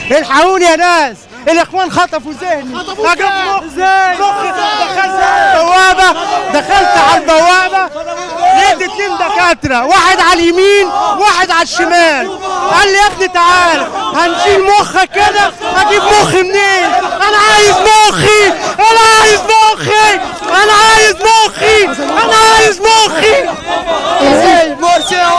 الحقوني يا ناس الاخوان خطفوا ذهني اجيب مخ ازاي؟ مخ دخلت على البوابه دخلت على البوابه لقيت اتنين دكاتره واحد على اليمين واحد على الشمال قال لي يا ابني تعالى هنشيل مخك كده اجيب مخي منين انا عايز مخي انا عايز مخي انا عايز مخي انا عايز مخي ازاي مرسي